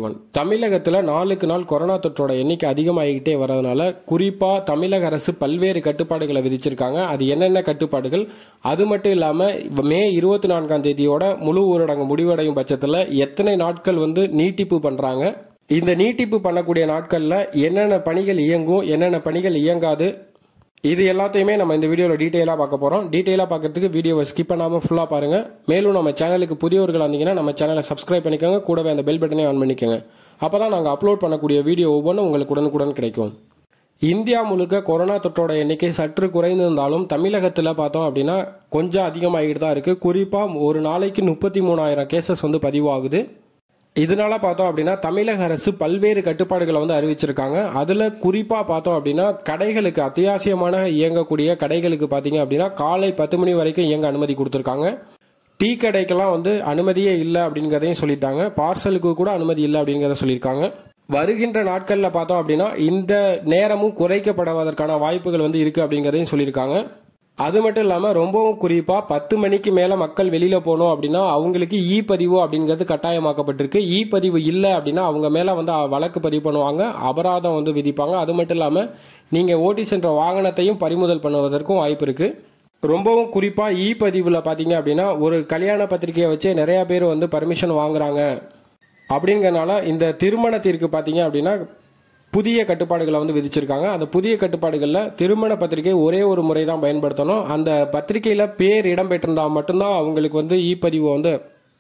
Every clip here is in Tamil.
ஒன் தமிழகத்தில் நாளுக்கு நாள் கொரோனா தொற்றோட எண்ணிக்கை அதிகமாகிக்கிட்டே வரதுனால குறிப்பாக தமிழக அரசு பல்வேறு கட்டுப்பாடுகளை விதிச்சிருக்காங்க அது என்னென்ன கட்டுப்பாடுகள் அது மட்டும் இல்லாமல் மே இருபத்தி நான்காம் தேதியோட முழு ஊரடங்கு முடிவடையும் பட்சத்தில் எத்தனை நாட்கள் வந்து நீட்டிப்பு பண்ணுறாங்க இந்த நீட்டிப்பு பண்ணக்கூடிய நாட்களில் என்னென்ன பணிகள் இயங்கும் என்னென்ன பணிகள் இயங்காது இது எல்லாத்தையுமே நம்ம இந்த வீடியோவில் டீட்டெயிலாக பார்க்க போகிறோம் டீட்டெயிலாக பார்க்கறதுக்கு வீடியோவை ஸ்கிப் பண்ணாமல் ஃபுல்லாக பாருங்கள் மேலும் நம்ம சேனலுக்கு புதியவர்கள் வந்தீங்கன்னா நம்ம சேனலை சப்ஸ்கிரைப் பண்ணிக்கோங்க கூடவே அந்த பெல் பட்டனை ஆன் பண்ணிக்கோங்க அப்போ தான் நாங்கள் அப்லோட் பண்ணக்கூடிய வீடியோ ஒவ்வொன்றும் உங்களுக்கு உடனுக்குடன் கிடைக்கும் இந்தியா முழுக்க கொரோனா தொற்றோட எண்ணிக்கை சற்று குறைந்திருந்தாலும் தமிழகத்தில் பார்த்தோம் அப்படின்னா கொஞ்சம் அதிகமாகிட்டு தான் இருக்குது குறிப்பாக ஒரு நாளைக்கு முப்பத்தி மூணாயிரம் கேசஸ் வந்து பதிவாகுது இதனால பார்த்தோம் அப்படின்னா தமிழக அரசு பல்வேறு கட்டுப்பாடுகளை வந்து அறிவிச்சிருக்காங்க அதுல குறிப்பா பார்த்தோம் அப்படின்னா கடைகளுக்கு அத்தியாவசியமான இயங்கக்கூடிய கடைகளுக்கு பாத்தீங்க அப்படின்னா காலை பத்து மணி வரைக்கும் இயங்க அனுமதி கொடுத்துருக்காங்க டீ கடைக்கெல்லாம் வந்து அனுமதியே இல்லை அப்படிங்கிறதையும் சொல்லிட்டாங்க பார்சலுக்கு கூட அனுமதி இல்லை அப்படிங்கிறத சொல்லியிருக்காங்க வருகின்ற நாட்களில் பார்த்தோம் அப்படின்னா இந்த நேரமும் குறைக்கப்படுவதற்கான வாய்ப்புகள் வந்து இருக்கு அப்படிங்கிறதையும் சொல்லியிருக்காங்க அது மட்டும் இல்லாமல் ரொம்பவும் குறிப்பாக பத்து மணிக்கு மேலே மக்கள் வெளியில் போகணும் அப்படின்னா அவங்களுக்கு இ பதிவு அப்படிங்கிறது கட்டாயமாக்கப்பட்டிருக்கு இ பதிவு இல்லை அப்படின்னா அவங்க மேலே வந்து வழக்கு பதிவு பண்ணுவாங்க அபராதம் வந்து விதிப்பாங்க அது மட்டும் இல்லாமல் நீங்கள் ஓட்டி சென்ற வாகனத்தையும் பறிமுதல் பண்ணுவதற்கும் வாய்ப்பு இருக்குது ரொம்பவும் குறிப்பாக இ பதிவில் பார்த்தீங்க அப்படின்னா ஒரு கல்யாண பத்திரிகையை வச்சு நிறைய பேர் வந்து பர்மிஷன் வாங்குறாங்க அப்படிங்கறனால இந்த திருமணத்திற்கு பார்த்தீங்க அப்படின்னா புதிய கட்டுப்பாடுகளை வந்து விதிச்சிருக்காங்க அந்த புதிய கட்டுப்பாடுகளில் திருமண பத்திரிகை ஒரே ஒரு முறை தான் பயன்படுத்தணும் அந்த பத்திரிகையில் பேர் இடம்பெற்றிருந்தால் மட்டும்தான் அவங்களுக்கு வந்து இ பதிவு வந்து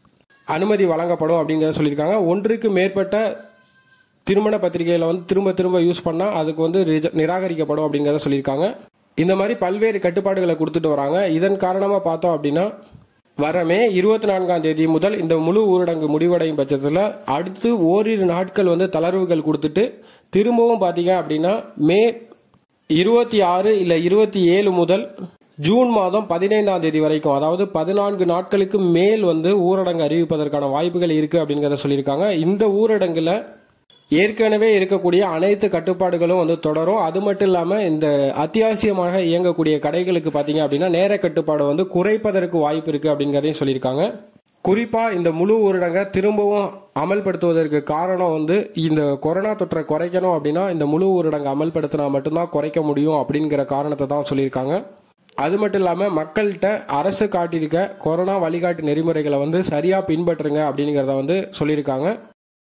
அனுமதி வழங்கப்படும் அப்படிங்கிறத சொல்லியிருக்காங்க ஒன்றுக்கு மேற்பட்ட திருமண பத்திரிகையில் வந்து திரும்ப திரும்ப யூஸ் பண்ணால் அதுக்கு வந்து நிராகரிக்கப்படும் அப்படிங்கிறத சொல்லியிருக்காங்க இந்த மாதிரி பல்வேறு கட்டுப்பாடுகளை கொடுத்துட்டு வராங்க இதன் காரணமாக பார்த்தோம் அப்படின்னா வர மே இருபத்தி நான்காம் தேதி முதல் இந்த முழு ஊரடங்கு முடிவடையும் பட்சத்தில் அடுத்து ஓரிரு நாட்கள் வந்து தளர்வுகள் கொடுத்துட்டு திரும்பவும் பார்த்தீங்க அப்படின்னா மே இருபத்தி ஆறு இல்லை இருபத்தி ஏழு முதல் ஜூன் மாதம் பதினைந்தாம் தேதி வரைக்கும் அதாவது பதினான்கு நாட்களுக்கு மேல் வந்து ஊரடங்கு அறிவிப்பதற்கான வாய்ப்புகள் இருக்கு அப்படிங்கிறத சொல்லியிருக்காங்க இந்த ஊரடங்குல ஏற்கனவே இருக்கக்கூடிய அனைத்து கட்டுப்பாடுகளும் வந்து தொடரும் அது மட்டும் இல்லாமல் இந்த அத்தியாவசியமாக இயங்கக்கூடிய கடைகளுக்கு பார்த்தீங்க அப்படின்னா நேர கட்டுப்பாடு வந்து குறைப்பதற்கு வாய்ப்பு இருக்கு அப்படிங்கிறதையும் சொல்லியிருக்காங்க குறிப்பா இந்த முழு ஊரடங்கை திரும்பவும் அமல்படுத்துவதற்கு காரணம் வந்து இந்த கொரோனா தொற்றை குறைக்கணும் அப்படின்னா இந்த முழு ஊரடங்கு அமல்படுத்தினா மட்டும்தான் குறைக்க முடியும் அப்படிங்கிற காரணத்தை தான் சொல்லியிருக்காங்க அது மட்டும் இல்லாமல் மக்கள்கிட்ட அரசு காட்டியிருக்க கொரோனா வழிகாட்டு நெறிமுறைகளை வந்து சரியாக பின்பற்றுங்க அப்படிங்கிறத வந்து சொல்லியிருக்காங்க